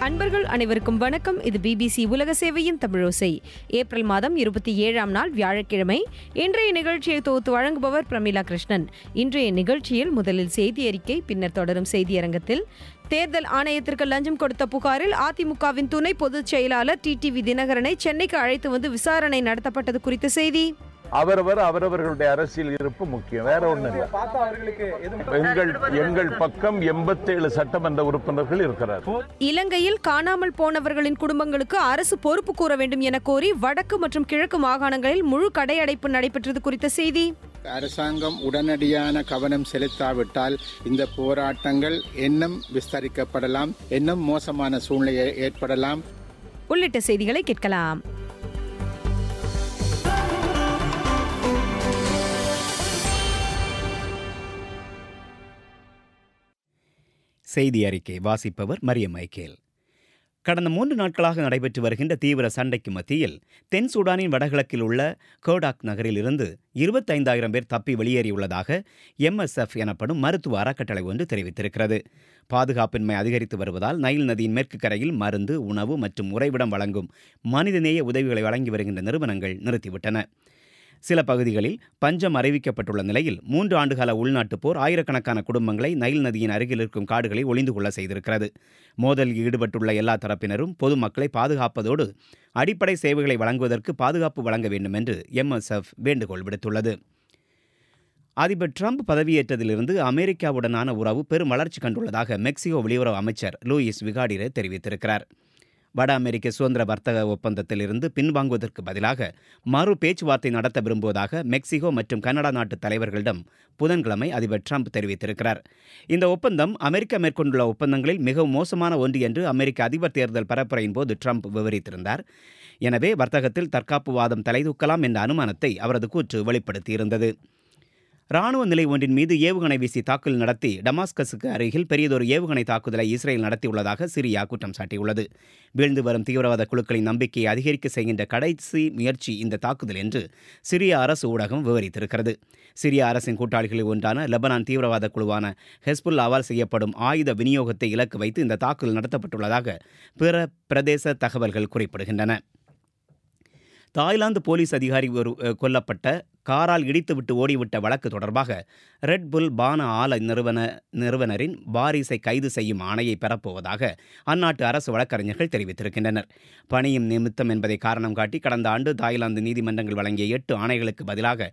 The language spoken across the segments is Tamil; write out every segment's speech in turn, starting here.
அன்பர்கள் அனைவருக்கும் வணக்கம் இது பிபிசி உலக சேவையின் தமிழோசை ஏப்ரல் மாதம் இருபத்தி ஏழாம் நாள் வியாழக்கிழமை இன்றைய நிகழ்ச்சியை தொகுத்து வழங்குபவர் பிரமிளா கிருஷ்ணன் இன்றைய நிகழ்ச்சியில் முதலில் செய்தி அறிக்கை பின்னர் தொடரும் செய்தியரங்கத்தில் தேர்தல் ஆணையத்திற்கு லஞ்சம் கொடுத்த புகாரில் அதிமுகவின் துணை பொதுச் செயலாளர் டிடிவி தினகரனை சென்னைக்கு அழைத்து வந்து விசாரணை நடத்தப்பட்டது குறித்த செய்தி அவரவர் அவரவர்களுடைய அரசியல் இருப்பு முக்கியம் வேற ஒண்ணு இல்ல பார்த்தா அவர்களுக்கு எதுவும் எங்கள் எங்கள் பக்கம் எண்பத்தேழு சட்டமன்ற உறுப்பினர்கள் இருக்கிறார் இலங்கையில் காணாமல் போனவர்களின் குடும்பங்களுக்கு அரசு பொறுப்பு கூற வேண்டும் என கோரி வடக்கு மற்றும் கிழக்கு மாகாணங்களில் முழு கடையடைப்பு நடைபெற்றது குறித்த செய்தி அரசாங்கம் உடனடியான கவனம் செலுத்தாவிட்டால் இந்த போராட்டங்கள் இன்னும் விஸ்தரிக்கப்படலாம் இன்னும் மோசமான சூழ்நிலை ஏற்படலாம் உள்ளிட்ட செய்திகளை கேட்கலாம் செய்தி அறிக்கை வாசிப்பவர் மரியம் மைக்கேல் கடந்த மூன்று நாட்களாக நடைபெற்று வருகின்ற தீவிர சண்டைக்கு மத்தியில் தென் சூடானின் வடகிழக்கில் உள்ள கோடாக் நகரில் இருந்து இருபத்தைந்தாயிரம் பேர் தப்பி வெளியேறியுள்ளதாக எம்எஸ்எஃப் எனப்படும் மருத்துவ அறக்கட்டளை ஒன்று தெரிவித்திருக்கிறது பாதுகாப்பின்மை அதிகரித்து வருவதால் நைல் நதியின் மேற்கு கரையில் மருந்து உணவு மற்றும் உறைவிடம் வழங்கும் மனிதநேய உதவிகளை வழங்கி வருகின்ற நிறுவனங்கள் நிறுத்திவிட்டன சில பகுதிகளில் பஞ்சம் அறிவிக்கப்பட்டுள்ள நிலையில் மூன்று ஆண்டுகால உள்நாட்டுப் போர் ஆயிரக்கணக்கான குடும்பங்களை நைல் நதியின் அருகில் இருக்கும் காடுகளில் ஒளிந்து கொள்ள செய்திருக்கிறது மோதலில் ஈடுபட்டுள்ள எல்லா தரப்பினரும் பொதுமக்களை பாதுகாப்பதோடு அடிப்படை சேவைகளை வழங்குவதற்கு பாதுகாப்பு வழங்க வேண்டும் என்று எம்எஸ்எஃப் வேண்டுகோள் விடுத்துள்ளது அதிபர் ட்ரம்ப் பதவியேற்றதிலிருந்து அமெரிக்காவுடனான உறவு பெரும் வளர்ச்சி கண்டுள்ளதாக மெக்சிகோ வெளியுறவு அமைச்சர் லூயிஸ் விகாடிரே தெரிவித்திருக்கிறார் வட அமெரிக்க சுதந்திர வர்த்தக ஒப்பந்தத்திலிருந்து பின்வாங்குவதற்கு பதிலாக மறு பேச்சுவார்த்தை நடத்த விரும்புவதாக மெக்சிகோ மற்றும் கனடா நாட்டு தலைவர்களிடம் புதன்கிழமை அதிபர் ட்ரம்ப் தெரிவித்திருக்கிறார் இந்த ஒப்பந்தம் அமெரிக்கா மேற்கொண்டுள்ள ஒப்பந்தங்களில் மிகவும் மோசமான ஒன்று என்று அமெரிக்க அதிபர் தேர்தல் பரப்புரையின் போது ட்ரம்ப் விவரித்திருந்தார் எனவே வர்த்தகத்தில் தற்காப்புவாதம் தலைதூக்கலாம் என்ற அனுமானத்தை அவரது கூற்று வெளிப்படுத்தியிருந்தது ராணுவ நிலை ஒன்றின் மீது ஏவுகணை வீசி தாக்குதல் நடத்தி டமாஸ்கஸுக்கு அருகில் பெரியதொரு ஏவுகணை தாக்குதலை இஸ்ரேல் நடத்தியுள்ளதாக சிரியா குற்றம் சாட்டியுள்ளது வீழ்ந்து வரும் தீவிரவாத குழுக்களின் நம்பிக்கையை அதிகரிக்க செய்கின்ற கடைசி முயற்சி இந்த தாக்குதல் என்று சிரியா அரசு ஊடகம் விவரித்திருக்கிறது சிரியா அரசின் கூட்டாளிகளில் ஒன்றான லெபனான் தீவிரவாத குழுவான ஹெஸ்புல்லாவால் செய்யப்படும் ஆயுத விநியோகத்தை இலக்கு வைத்து இந்த தாக்குதல் நடத்தப்பட்டுள்ளதாக பிற பிரதேச தகவல்கள் குறிப்பிடுகின்றன தாய்லாந்து போலீஸ் அதிகாரி ஒரு அஹ், கொல்லப்பட்ட காரால் இடித்துவிட்டு ஓடிவிட்ட வழக்கு தொடர்பாக ரெட் புல் பான ஆல நிறுவன நிறுவனரின் வாரிசை கைது செய்யும் ஆணையை பெறப்போவதாக அந்நாட்டு அரசு வழக்கறிஞர்கள் தெரிவித்திருக்கின்றனர் பணியும் நிமித்தம் என்பதை காரணம் காட்டி கடந்த ஆண்டு தாய்லாந்து நீதிமன்றங்கள் வழங்கிய எட்டு ஆணைகளுக்கு பதிலாக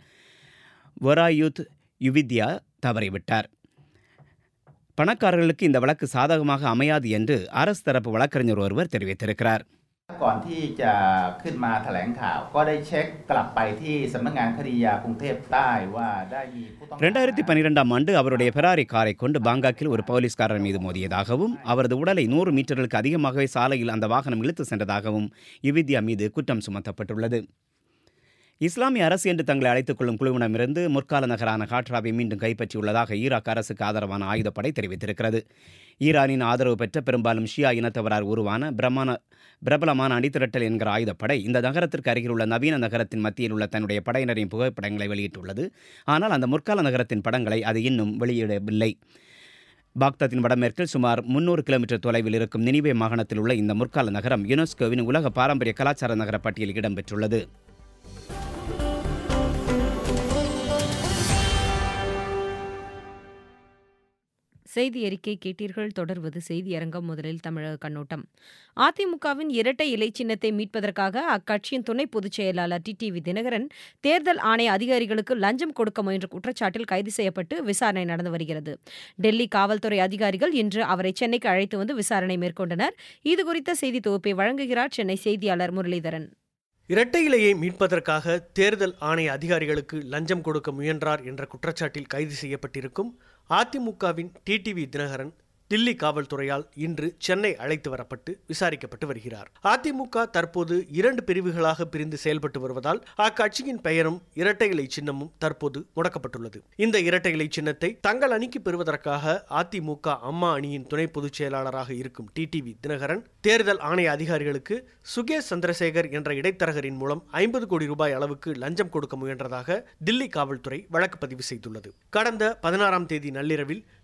வொராயுத் யுவித்யா தவறிவிட்டார் பணக்காரர்களுக்கு இந்த வழக்கு சாதகமாக அமையாது என்று அரசு தரப்பு வழக்கறிஞர் ஒருவர் தெரிவித்திருக்கிறார் ก่อนที่จะขึ้นมาแถลงข่าว ก็ได้เช็คกลับไปที่สำนักงานคดียากรุงเทพใต้ว่าได้มีผู้ต้องหา ரெண்டாயிரத்தி பன்னிரெண்டாம் ஆண்டு அவருடைய பெராரி காரை கொண்டு பாங்காக்கில் ஒரு போலீஸ்காரர் மீது மோதியதாகவும் அவரது உடலை நூறு மீட்டர்களுக்கு அதிகமாகவே சாலையில் அந்த வாகனம் இழுத்து சென்றதாகவும் யுவித்யா மீது குற்றம் சுமத்தப்பட்டுள்ளது இஸ்லாமிய அரசு என்று தங்களை அழைத்துக் கொள்ளும் குழுவினமிருந்து முற்கால நகரான காட்ராவை மீண்டும் கைப்பற்றியுள்ளதாக ஈராக் அரசுக்கு ஆதரவான ஆயுதப்படை தெரிவித்திருக்கிறது ஈரானின் ஆதரவு பெற்ற பெரும்பாலும் ஷியா இனத்தவரால் உருவான பிரமாண பிரபலமான அணிதிரட்டல் என்கிற ஆயுதப்படை இந்த நகரத்திற்கு அருகில் உள்ள நவீன நகரத்தின் மத்தியில் உள்ள தன்னுடைய படையினரின் புகைப்படங்களை வெளியிட்டுள்ளது ஆனால் அந்த முற்கால நகரத்தின் படங்களை அது இன்னும் வெளியிடவில்லை பாக்தாத்தின் வடமேற்கில் சுமார் முன்னூறு கிலோமீட்டர் தொலைவில் இருக்கும் நினிவே மாகாணத்தில் உள்ள இந்த முற்கால நகரம் யுனெஸ்கோவின் உலக பாரம்பரிய கலாச்சார நகர பட்டியலில் இடம்பெற்றுள்ளது செய்தி அறிக்கை கேட்டீர்கள் தொடர்வது செய்தி அரங்கம் முதலில் தமிழக கண்ணோட்டம் அதிமுகவின் இரட்டை இலை சின்னத்தை மீட்பதற்காக அக்கட்சியின் துணை பொதுச் செயலாளர் டிடிவி தினகரன் தேர்தல் ஆணைய அதிகாரிகளுக்கு லஞ்சம் கொடுக்க முயன்ற குற்றச்சாட்டில் கைது செய்யப்பட்டு விசாரணை நடந்து வருகிறது டெல்லி காவல்துறை அதிகாரிகள் இன்று அவரை சென்னைக்கு அழைத்து வந்து விசாரணை மேற்கொண்டனர் இதுகுறித்த செய்தி தொகுப்பை வழங்குகிறார் சென்னை செய்தியாளர் முரளிதரன் இரட்டை இலையை மீட்பதற்காக தேர்தல் ஆணைய அதிகாரிகளுக்கு லஞ்சம் கொடுக்க முயன்றார் என்ற குற்றச்சாட்டில் கைது செய்யப்பட்டிருக்கும் அதிமுகவின் டிடிவி தினகரன் தில்லி காவல்துறையால் இன்று சென்னை அழைத்து வரப்பட்டு விசாரிக்கப்பட்டு வருகிறார் அதிமுக தற்போது இரண்டு பிரிவுகளாக பிரிந்து செயல்பட்டு வருவதால் அக்கட்சியின் பெயரும் இரட்டை இலை சின்னமும் தற்போது முடக்கப்பட்டுள்ளது இந்த இரட்டை இலை சின்னத்தை தங்கள் அணிக்கு பெறுவதற்காக அதிமுக அம்மா அணியின் துணை பொதுச் செயலாளராக இருக்கும் டிடிவி தினகரன் தேர்தல் ஆணைய அதிகாரிகளுக்கு சுகேஷ் சந்திரசேகர் என்ற இடைத்தரகரின் மூலம் ஐம்பது கோடி ரூபாய் அளவுக்கு லஞ்சம் கொடுக்க முயன்றதாக தில்லி காவல்துறை வழக்கு பதிவு செய்துள்ளது கடந்த பதினாறாம் தேதி நள்ளிரவில்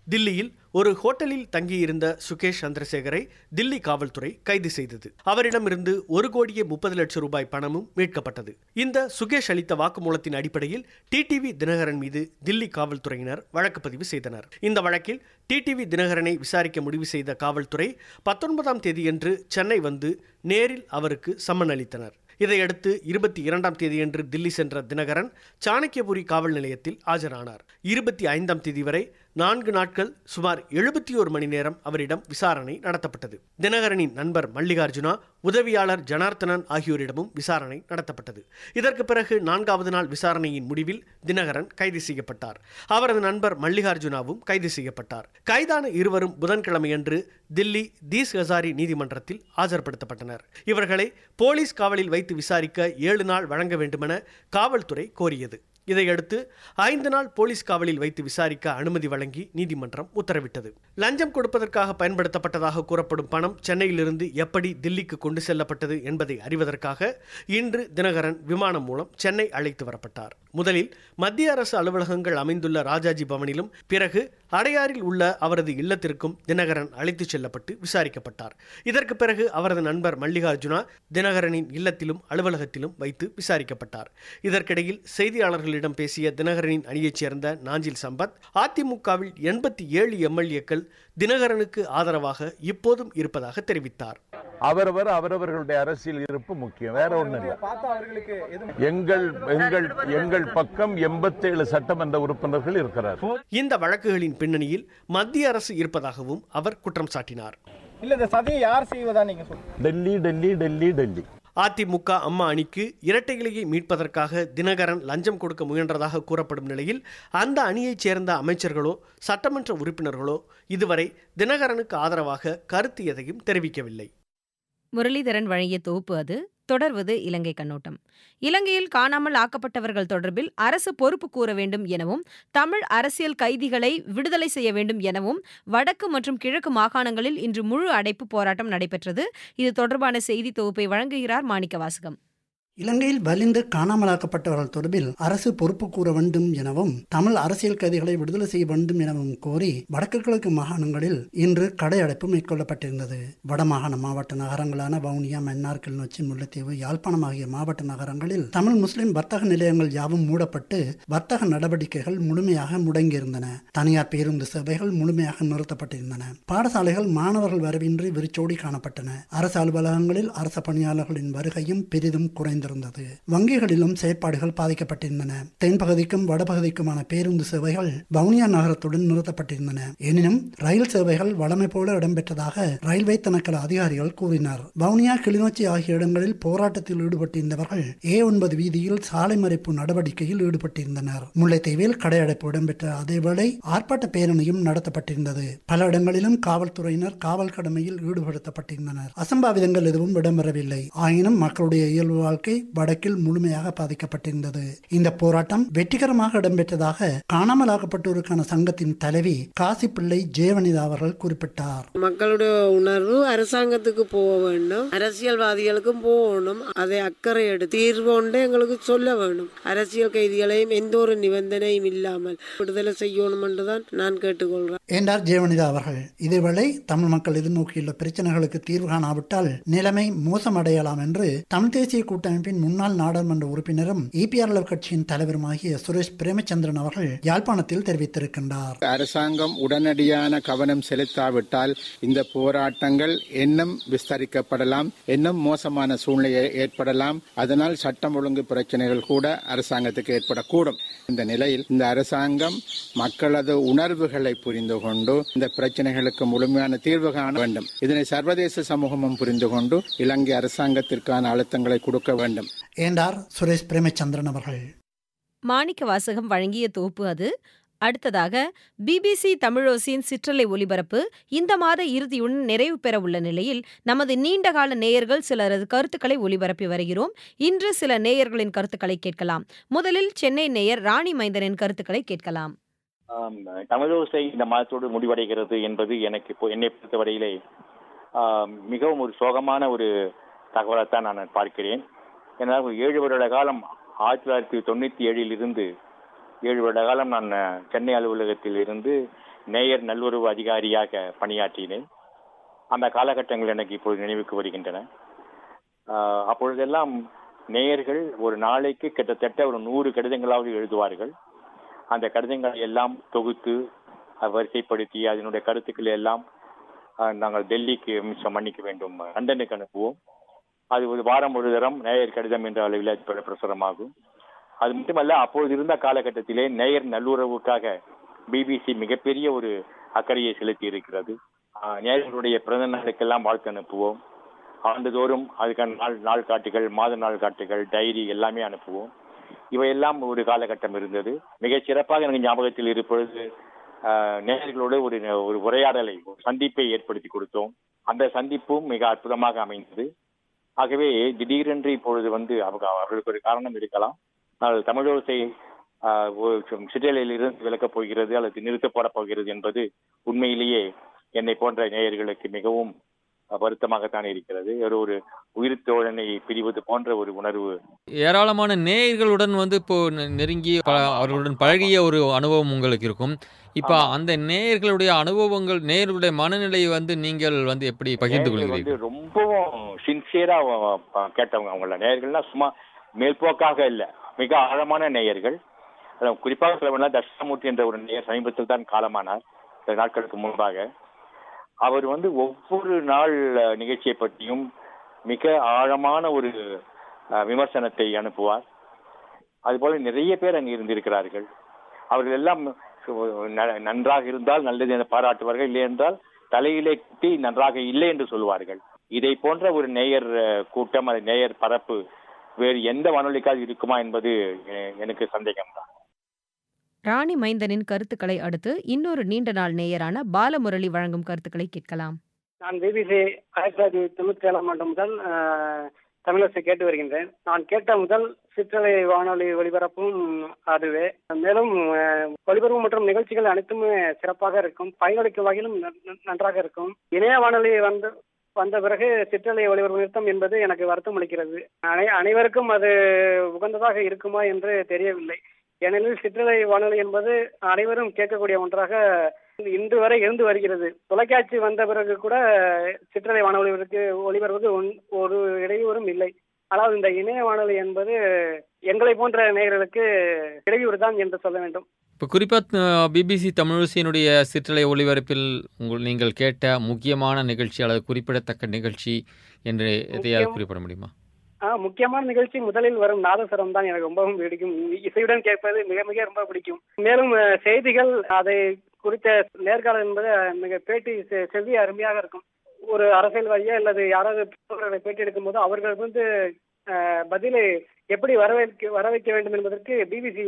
தில்லியில் ஒரு ஹோட்டலில் தங்கியிருந்த சுகேஷ் சந்திரசேகரை தில்லி காவல்துறை கைது செய்தது அவரிடமிருந்து ஒரு கோடியே முப்பது லட்சம் ரூபாய் பணமும் மீட்கப்பட்டது இந்த சுகேஷ் அளித்த வாக்குமூலத்தின் அடிப்படையில் டிடிவி தினகரன் மீது தில்லி காவல்துறையினர் வழக்கு பதிவு செய்தனர் இந்த வழக்கில் டிடிவி தினகரனை விசாரிக்க முடிவு செய்த காவல்துறை பத்தொன்பதாம் தேதியன்று சென்னை வந்து நேரில் அவருக்கு சம்மன் அளித்தனர் இதையடுத்து இருபத்தி இரண்டாம் தேதியன்று தில்லி சென்ற தினகரன் சாணக்கியபுரி காவல் நிலையத்தில் ஆஜரானார் இருபத்தி ஐந்தாம் தேதி வரை நான்கு நாட்கள் சுமார் எழுபத்தி ஒரு மணி நேரம் அவரிடம் விசாரணை நடத்தப்பட்டது தினகரனின் நண்பர் மல்லிகார்ஜுனா உதவியாளர் ஜனார்த்தனன் ஆகியோரிடமும் விசாரணை நடத்தப்பட்டது இதற்கு பிறகு நான்காவது நாள் விசாரணையின் முடிவில் தினகரன் கைது செய்யப்பட்டார் அவரது நண்பர் மல்லிகார்ஜுனாவும் கைது செய்யப்பட்டார் கைதான இருவரும் புதன்கிழமையன்று தில்லி தீஸ் ஹசாரி நீதிமன்றத்தில் ஆஜர்படுத்தப்பட்டனர் இவர்களை போலீஸ் காவலில் வைத்து விசாரிக்க ஏழு நாள் வழங்க வேண்டுமென காவல்துறை கோரியது இதையடுத்து ஐந்து நாள் போலீஸ் காவலில் வைத்து விசாரிக்க அனுமதி வழங்கி நீதிமன்றம் உத்தரவிட்டது லஞ்சம் கொடுப்பதற்காக பயன்படுத்தப்பட்டதாக கூறப்படும் பணம் சென்னையிலிருந்து எப்படி தில்லிக்கு கொண்டு செல்லப்பட்டது என்பதை அறிவதற்காக இன்று தினகரன் விமானம் மூலம் சென்னை அழைத்து வரப்பட்டார் முதலில் மத்திய அரசு அலுவலகங்கள் அமைந்துள்ள ராஜாஜி பவனிலும் பிறகு அடையாறில் உள்ள அவரது இல்லத்திற்கும் தினகரன் அழைத்துச் செல்லப்பட்டு விசாரிக்கப்பட்டார் இதற்கு பிறகு அவரது நண்பர் மல்லிகார்ஜுனா தினகரனின் இல்லத்திலும் அலுவலகத்திலும் வைத்து விசாரிக்கப்பட்டார் இதற்கிடையில் செய்தியாளர்களிடம் பேசிய தினகரனின் அணியைச் சேர்ந்த நாஞ்சில் சம்பத் அதிமுகவில் எண்பத்தி ஏழு எம்எல்ஏக்கள் தினகரனுக்கு ஆதரவாக இப்போதும் இருப்பதாக தெரிவித்தார் அவரவர் அவரவர்களுடைய அரசியல் இருப்பு முக்கியம் வேற ஒண்ணு இல்லை எங்கள் எங்கள் எங்கள் பக்கம் எண்பத்தேழு சட்டமன்ற உறுப்பினர்கள் இருக்கிறார் இந்த வழக்குகளின் பின்னணியில் மத்திய அரசு இருப்பதாகவும் அவர் குற்றம் சாட்டினார் இல்ல இந்த சதியை யார் செய்வதா நீங்க சொல்லுங்க டெல்லி டெல்லி டெல்லி டெல்லி அதிமுக அம்மா அணிக்கு இரட்டை இலையை மீட்பதற்காக தினகரன் லஞ்சம் கொடுக்க முயன்றதாக கூறப்படும் நிலையில் அந்த அணியைச் சேர்ந்த அமைச்சர்களோ சட்டமன்ற உறுப்பினர்களோ இதுவரை தினகரனுக்கு ஆதரவாக கருத்து எதையும் தெரிவிக்கவில்லை முரளிதரன் வழங்கிய தொகுப்பு அது தொடர்வது இலங்கை கண்ணோட்டம் இலங்கையில் காணாமல் ஆக்கப்பட்டவர்கள் தொடர்பில் அரசு பொறுப்பு கூற வேண்டும் எனவும் தமிழ் அரசியல் கைதிகளை விடுதலை செய்ய வேண்டும் எனவும் வடக்கு மற்றும் கிழக்கு மாகாணங்களில் இன்று முழு அடைப்பு போராட்டம் நடைபெற்றது இது தொடர்பான செய்தி தொகுப்பை வழங்குகிறார் மாணிக்க வாசகம் இலங்கையில் வலிந்து காணாமலாக்கப்பட்டவர்கள் தொடர்பில் அரசு பொறுப்பு கூற வேண்டும் எனவும் தமிழ் அரசியல் கைதிகளை விடுதலை செய்ய வேண்டும் எனவும் கோரி வடக்கு கிழக்கு மாகாணங்களில் இன்று கடையடைப்பு மேற்கொள்ளப்பட்டிருந்தது வடமாகாண மாவட்ட நகரங்களான வவுனியா மன்னார் கிளிநொச்சி முல்லைத்தீவு யாழ்ப்பாணம் ஆகிய மாவட்ட நகரங்களில் தமிழ் முஸ்லிம் வர்த்தக நிலையங்கள் யாவும் மூடப்பட்டு வர்த்தக நடவடிக்கைகள் முழுமையாக முடங்கியிருந்தன தனியார் பேருந்து சேவைகள் முழுமையாக நிறுத்தப்பட்டிருந்தன பாடசாலைகள் மாணவர்கள் வரவின்றி விரிச்சோடி காணப்பட்டன அரசு அலுவலகங்களில் அரசு பணியாளர்களின் வருகையும் பெரிதும் குறைந்து இருந்தது வங்கிகளிலும் செயற்பாடுகள் பாதிக்கப்பட்டிருந்தன தென்பகுதிக்கும் வடபகுதிக்குமான பேருந்து சேவைகள் வவுனியா நகரத்துடன் நிறுத்தப்பட்டிருந்தன எனினும் ரயில் சேவைகள் வழமை போல இடம்பெற்றதாக ரயில்வே திணைக்கள அதிகாரிகள் கூறினார் வவுனியா கிளிநொச்சி ஆகிய இடங்களில் போராட்டத்தில் ஈடுபட்டிருந்தவர்கள் ஏ ஒன்பது வீதியில் சாலை மறைப்பு நடவடிக்கையில் ஈடுபட்டிருந்தனர் முல்லைத்தீவில் கடையடைப்பு இடம்பெற்ற அதேவேளை ஆர்ப்பாட்ட பேரணியும் நடத்தப்பட்டிருந்தது பல இடங்களிலும் காவல்துறையினர் காவல் கடமையில் ஈடுபடுத்தப்பட்டிருந்தனர் அசம்பாவிதங்கள் எதுவும் இடம்பெறவில்லை ஆயினும் மக்களுடைய இயல்பு வாழ்க்கை வடக்கில் முழுமையாக பாதிக்கப்பட்டிருந்தது இந்த போராட்டம் வெற்றிகரமாக இடம்பெற்றதாக காணாமலாக்கப்பட்டோருக்கான சங்கத்தின் தலைவி காசி பிள்ளை ஜெயவனிதா அவர்கள் குறிப்பிட்டார் மக்களுடைய உணர்வு அரசாங்கத்துக்கு போக வேண்டும் அரசியல்வாதிகளுக்கும் போகணும் அதை அக்கறை எடுத்து தீர்வு ஒன்று எங்களுக்கு சொல்ல வேண்டும் அரசியல் கைதிகளையும் எந்த ஒரு நிபந்தனையும் இல்லாமல் விடுதலை செய்யணும் என்றுதான் நான் கேட்டுக்கொள்கிறேன் என்றார் ஜெயவனிதா அவர்கள் இதேவேளை தமிழ் மக்கள் எதிர்நோக்கியுள்ள பிரச்சனைகளுக்கு தீர்வு காணாவிட்டால் நிலைமை மோசமடையலாம் என்று தமிழ் தேசிய கூட்டமைப்பின் முன்னாள் நாடாளுமன்ற உறுப்பினரும் இபிஆர்எல் கட்சியின் தலைவருமாகிய சுரேஷ் பிரேமச்சந்திரன் அவர்கள் யாழ்ப்பாணத்தில் தெரிவித்திருக்கின்றார் அரசாங்கம் உடனடியான கவனம் செலுத்தாவிட்டால் இந்த போராட்டங்கள் இன்னும் விஸ்தரிக்கப்படலாம் இன்னும் மோசமான சூழ்நிலை ஏற்படலாம் அதனால் சட்டம் ஒழுங்கு பிரச்சனைகள் கூட அரசாங்கத்துக்கு ஏற்படக்கூடும் இந்த நிலையில் இந்த அரசாங்கம் மக்களது உணர்வுகளை புரிந்து கொண்டு இந்த பிரச்சனைகளுக்கு முழுமையான தீர்வு காண வேண்டும் இதனை சர்வதேச சமூகமும் புரிந்து கொண்டு இலங்கை அரசாங்கத்திற்கான அழுத்தங்களை கொடுக்க வேண்டும் என்றார் சுரேஷ் பிரேமச்சந்திரன் அவர்கள் மாணிக்க வாசகம் வழங்கிய தொகுப்பு அது அடுத்ததாக பிபிசி தமிழோசியின் சிற்றலை ஒலிபரப்பு இந்த மாத இறுதியுடன் நிறைவு பெற உள்ள நிலையில் நமது நீண்டகால நேயர்கள் சிலரது கருத்துக்களை ஒலிபரப்பி வருகிறோம் இன்று சில நேயர்களின் கருத்துக்களை கேட்கலாம் முதலில் சென்னை நேயர் ராணி மைந்தனின் கருத்துக்களை கேட்கலாம் ஆம், தமிழோசை இந்த மாதத்தோடு முடிவடைகிறது என்பது எனக்கு இப்போ என்னை பொறுத்தவரையிலே ஆம், மிகவும் ஒரு சோகமான ஒரு தகவலைத்தான் நான் பார்க்கிறேன் ஏன்னா ஒரு ஏழு வருட காலம் ஆயிரத்தி தொள்ளாயிரத்தி தொண்ணூற்றி ஏழில் இருந்து ஏழு வருட காலம் நான் அஹ், சென்னை அலுவலகத்தில் இருந்து நேயர் நல்லுறவு அதிகாரியாக பணியாற்றினேன் அந்த காலகட்டங்கள் எனக்கு இப்பொழுது நினைவுக்கு வருகின்றன ஆஹ் அப்பொழுதெல்லாம் நேயர்கள் ஒரு நாளைக்கு கிட்டத்தட்ட ஒரு நூறு கடிதங்களாவது எழுதுவார்கள் அந்த கடிதங்களை எல்லாம் தொகுத்து அஹ், வரிசைப்படுத்தி அதனுடைய கருத்துக்களை எல்லாம் ஆஹ், நாங்கள் டெல்லிக்கு மிச்சம் மன்னிக்க வேண்டும் லண்டனுக்கு அனுப்புவோம் அது ஒரு வாரம் ஒரு தரம் நேயர் கடிதம் என்ற அளவில் அது பிர- பிரசுரமாகும் அது மட்டுமல்ல அப்பொழுது இருந்த காலகட்டத்திலே நேயர் நல்லுறவுக்காக பிபிசி மிகப்பெரிய ஒரு அக்கறையை செலுத்தி இருக்கிறது ஆஹ், நேயர்களுடைய பிறந்த நாளுக்கெல்லாம் வாழ்த்து அனுப்புவோம் ஆண்டுதோறும் அதுக்கான நாள் நாள் காட்டுகள் மாத நாள் காட்டுகள் டைரி எல்லாமே அனுப்புவோம் இவையெல்லாம் ஒரு காலகட்டம் இருந்தது மிகச் சிறப்பாக எனக்கு ஞாபகத்தில் இருப்பொழுது ஆஹ், நேயர்களோடு ஒரு ஒரு உரையாடலை ஒரு சந்திப்பை ஏற்படுத்தி கொடுத்தோம் அந்த சந்திப்பும் மிக அற்புதமாக அமைந்தது ஆகவே திடீரென்று இப்பொழுது வந்து அவங்க அவர்களுக்கு ஒரு காரணம் இருக்கலாம் ஆனால் தமிழோசை ஆஹ், ஒரு சிற்றலையில் இருந்து விலக்கப் போகிறது அல்லது நிறுத்தப் போடப் போகிறது என்பது உண்மையிலேயே என்னை போன்ற நேயர்களுக்கு மிகவும் வருத்தமாகத்தான் இருக்கிறது ஒரு ஒரு உயிர் தோழனை பிரிவது போன்ற ஒரு உணர்வு ஏராளமான நேயர்களுடன் வந்து இப்போ நெ- நெருங்கி ப- அவர்களுடன் பழகிய ஒரு அனுபவம் உங்களுக்கு இருக்கும் இப்போ அந்த நேயர்களுடைய அனுபவங்கள் நேயர்களுடைய மனநிலையை வந்து நீங்கள் வந்து எப்படி பகிர்ந்து நேயர்கள் கொள்கிறீர்கள் வந்து ரொம்பவும் சின்சியரா கேட்டவங்க அவங்கள நேயர்கள்னா சும்மா மேல்போக்காக இல்ல மிக ஆழமான நேயர்கள் அதுல குறிப்பாக சொல்ல வேண்டாம் தட்சிணாமூர்த்தி என்ற ஒரு நேயர் சமீபத்தில் தான் காலமானார் சில நாட்களுக்கு முன்பாக அவர் வந்து ஒவ்வொரு நாள் அஹ், நிகழ்ச்சியை பற்றியும் மிக ஆழமான ஒரு அஹ், விமர்சனத்தை அனுப்புவார் அதுபோல நிறைய பேர் அங்கு இருந்திருக்கிறார்கள் அவர்கள் எல்லாம் ந- நன்றாக இருந்தால் நல்லது என பாராட்டுவார்கள் இல்லை என்றால் தலையிலே குத்தி நன்றாக இல்லை என்று சொல்வார்கள் இதை போன்ற ஒரு நேயர் அஹ், கூட்டம் அது நேயர் பரப்பு வேறு எந்த வானொலிக்காவது இருக்குமா என்பது எ- எனக்கு சந்தேகம்தான் ராணி மைந்தனின் கருத்துக்களை அடுத்து இன்னொரு நீண்ட நாள் நேயரான பாலமுரளி வழங்கும் கருத்துக்களை கேட்கலாம் நான் பிபிசி ஆயிரத்தி தொள்ளாயிரத்தி தொண்ணூத்தி ஏழாம் ஆண்டு முதல் அஹ், தமிழரசை கேட்டு வருகின்றேன் நான் கேட்ட முதல் சிற்றலை வானொலி ஒளிபரப்பும் அதுவே மேலும் அஹ், ஒளிபரப்பு மற்றும் நிகழ்ச்சிகள் அனைத்துமே சிறப்பாக இருக்கும் பயனளிக்கும் வகையிலும் ந- ந- நன்றாக இருக்கும் இணைய வானொலி வந்து வந்த பிறகு சிற்றலை ஒளிபரப்பு நிறுத்தம் என்பது எனக்கு வருத்தம் அளிக்கிறது அனை அனைவருக்கும் அது உகந்ததாக இருக்குமா என்று தெரியவில்லை ஏனெனில் சிற்றலை வானொலி என்பது அனைவரும் கேட்கக்கூடிய ஒன்றாக இன்று வரை இருந்து வருகிறது தொலைக்காட்சி வந்த பிறகு கூட சிற்றலை வானொலிக்கு ஒளிபரப்புக்கு ஒன்- ஒரு இடையூறும் இல்லை ஆனால் இந்த இணைய வானொலி என்பது எங்களை போன்ற நேயர்களுக்கு இடையூறு தான் என்று சொல்ல வேண்டும் இப்போ குறிப்பாக பிபிசி தமிழரசியினுடைய சிற்றலை ஒளிபரப்பில் உங்கள் நீங்கள் கேட்ட முக்கியமான நிகழ்ச்சி அல்லது குறிப்பிடத்தக்க நிகழ்ச்சி என்று எதையாவது குறிப்பிட முடியுமா ஆ, முக்கியமான நிகழ்ச்சி முதலில் வரும் நாதஸ்வரம் தான் எனக்கு ரொம்பவும் பிடிக்கும் இசையுடன் கேட்பது மிக மிக ரொம்ப பிடிக்கும் மேலும் அஹ், செய்திகள் அதை குறித்த நேர்காணல் என்பது மிக பேட்டி செ- செவ்விய அருமையாக இருக்கும் ஒரு அரசியல்வாதியா அல்லது யாராவது பிரமுகர்களை பேட்டி எடுக்கும் போது அவர்கள் வந்து அஹ், பதிலை எப்படி வரவேற்க வர வைக்க வேண்டும் என்பதற்கு பிபிசி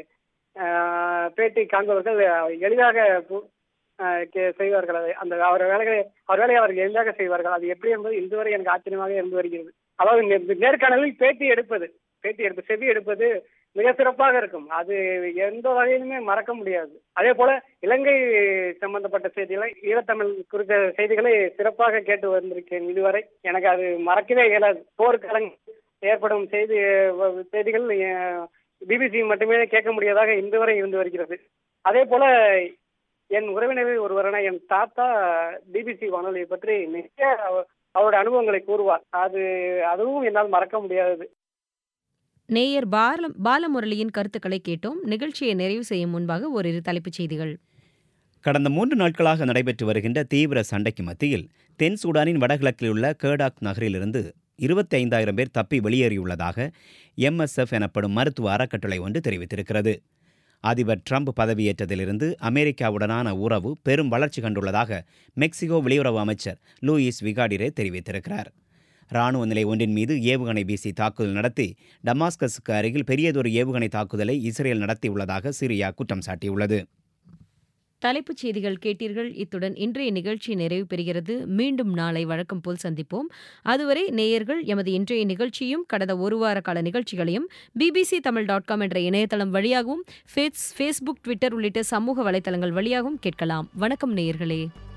பேட்டி காண்பவர்கள் எளிதாக பு- அஹ், கே- செய்வார்கள் அதை அந்த அவர் வேலைகளை அவர் வேலையை அவர்கள் எளிதாக செய்வார்கள் அது எப்படி என்பது இன்று வரை எனக்கு ஆச்சரியமாக இருந்து வருகிறது அதாவது நே- நேர்காணலில் பேட்டி எடுப்பது பேட்டி எடுப்பு செவி எடுப்பது மிக சிறப்பாக இருக்கும் அது எந்த வகையிலுமே மறக்க முடியாது அதே போல இலங்கை சம்பந்தப்பட்ட செய்திகளை ஈழத்தமிழ் குறித்த செய்திகளை சிறப்பாக கேட்டு வந்திருக்கேன் இதுவரை எனக்கு அது மறக்கவே இயலாது போர்க்காலங்கள் ஏற்படும் செய்தி வ- செய்திகள் பிபிசி மட்டுமே கேட்க முடியாதாக இன்று வரை இருந்து வருகிறது அதே போல என் உறவினரில் ஒருவரான என் தாத்தா பிபிசி வானொலியை பற்றி மிக அவ- அவருடைய அனுபவங்களை கூறுவார் அது அதுவும் என்னால் மறக்க முடியாதது நேயர் பால பாலமுரளியின் கருத்துக்களை கேட்டோம் நிகழ்ச்சியை நிறைவு செய்யும் முன்பாக ஓரிரு தலைப்புச் செய்திகள் கடந்த மூன்று நாட்களாக நடைபெற்று வருகின்ற தீவிர சண்டைக்கு மத்தியில் தென் சூடானின் வடகிழக்கில் உள்ள கேடாக் நகரிலிருந்து இருபத்தி ஐந்தாயிரம் பேர் தப்பி வெளியேறியுள்ளதாக எம்எஸ்எஃப் எனப்படும் மருத்துவ அறக்கட்டளை ஒன்று தெரிவித்திருக்கிறது அதிபர் ட்ரம்ப் பதவியேற்றதிலிருந்து அமெரிக்காவுடனான உறவு பெரும் வளர்ச்சி கண்டுள்ளதாக மெக்சிகோ வெளியுறவு அமைச்சர் லூயிஸ் விகாடிரே தெரிவித்திருக்கிறார் ராணுவ நிலை ஒன்றின் மீது ஏவுகணை வீசி தாக்குதல் நடத்தி டமாஸ்கஸுக்கு அருகில் பெரியதொரு ஏவுகணை தாக்குதலை இஸ்ரேல் நடத்தியுள்ளதாக சிரியா குற்றம் சாட்டியுள்ளது தலைப்புச் செய்திகள் கேட்டீர்கள் இத்துடன் இன்றைய நிகழ்ச்சி நிறைவு பெறுகிறது மீண்டும் நாளை வழக்கம் போல் சந்திப்போம் அதுவரை நேயர்கள் எமது இன்றைய நிகழ்ச்சியும் கடந்த ஒரு வார கால நிகழ்ச்சிகளையும் பிபிசி தமிழ் டாட் காம் என்ற இணையதளம் வழியாகவும் ஃபேஸ் ஃபேஸ்புக் ட்விட்டர் உள்ளிட்ட சமூக வலைதளங்கள் வழியாகவும் கேட்கலாம் வணக்கம் நேயர்களே